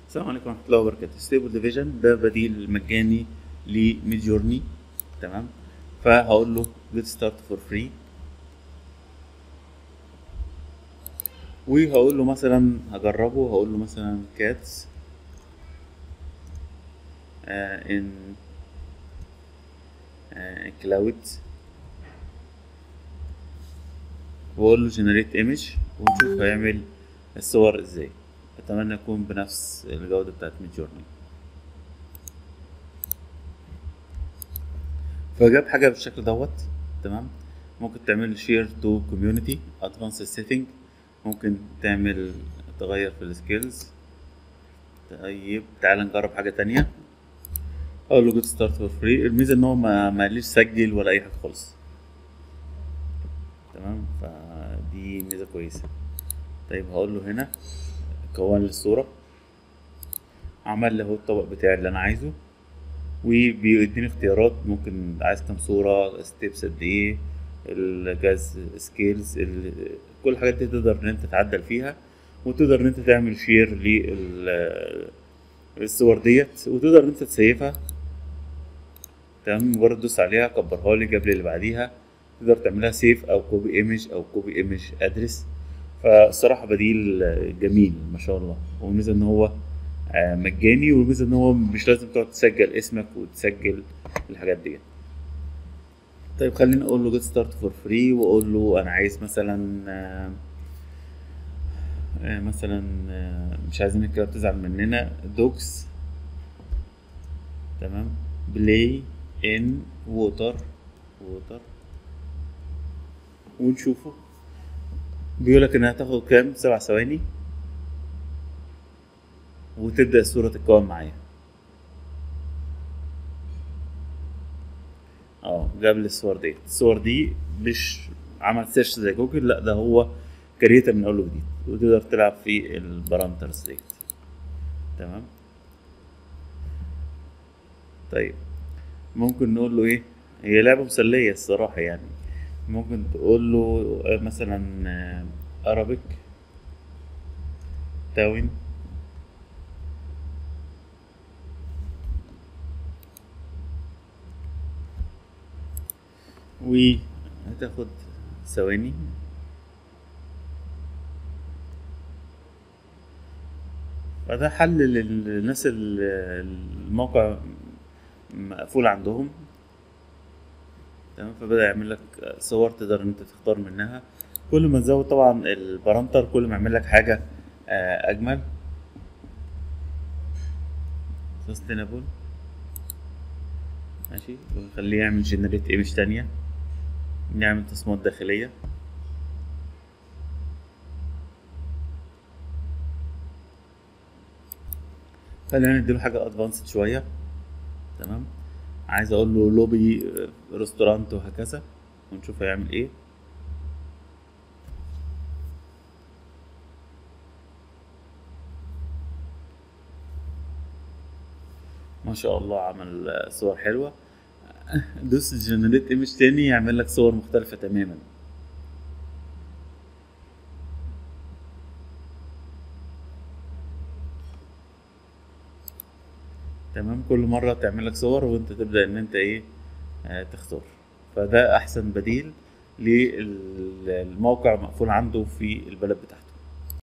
السلام عليكم ورحمه الله وبركاته ستيبل ديفيجن ده بديل مجاني لميد جورني تمام فهقول له جيت ستارت فور فري وهقول له مثلا هجربه هقول له مثلا كاتس ان كلاود واقول له جنريت ايمج ونشوف هيعمل الصور ازاي اتمنى يكون بنفس الجوده بتاعت ميد جورني فجاب حاجه بالشكل دوت تمام ممكن تعمل شير تو كوميونتي ادفانس سيتنج ممكن تعمل تغير في السكيلز طيب تعال نجرب حاجه تانية اقول له جيت ستارت فور فري الميزه ان هو ما ماليش سجل ولا اي حاجه خالص تمام فدي ميزه كويسه طيب هقول له هنا كون لي الصوره عمل لي اهو الطبق بتاعي اللي انا عايزه وبيديني اختيارات ممكن عايز كام صوره ستيبس قد ايه الجاز سكيلز كل الحاجات دي تقدر ان انت تعدل فيها وتقدر ان انت تعمل شير للصور ديت وتقدر ان انت تسيفها تمام مجرد تدوس عليها كبرها لي جاب لي اللي بعديها تقدر تعملها سيف او كوبي ايمج او كوبي ايمج ادرس فالصراحه بديل جميل ما شاء الله والميزه ان هو مجاني والميزه ان هو مش لازم تقعد تسجل اسمك وتسجل الحاجات دي طيب خليني اقول له جيت ستارت فور فري واقول له انا عايز مثلا مثلا مش عايزين الكلاب تزعل مننا دوكس تمام بلاي ان ووتر ووتر ونشوفه بيقولك انها هتاخد كام سبع ثواني وتبدأ الصورة تتكون معايا اه جاب لي الصور ديت الصور دي مش عمل سيرش زي جوجل لا ده هو كريتها من اول وجديد وتقدر تلعب في البارامترز ديت تمام طيب ممكن نقول له ايه هي لعبة مسلية الصراحة يعني ممكن تقول له مثلا ارابيك تاوين وهتاخد ثواني فده حل للناس الموقع مقفول عندهم تمام فبدأ يعمل لك صور تقدر انت تختار منها كل ما تزود طبعا البارامتر كل ما يعمل لك حاجة أجمل sustainable ماشي ونخليه يعمل جنريت ايمج تانية نعمل تصميمات داخلية خلينا نديله حاجة ادفانسد شوية تمام عايز اقول له لوبي ريستورانت وهكذا ونشوف هيعمل ايه ما شاء الله عمل صور حلوة دوس جنريت ايمج تاني يعمل لك صور مختلفة تماما تمام كل مرة تعمل لك صور وانت تبدأ ان انت ايه آه تختار فده احسن بديل للموقع مقفول عنده في البلد بتاعته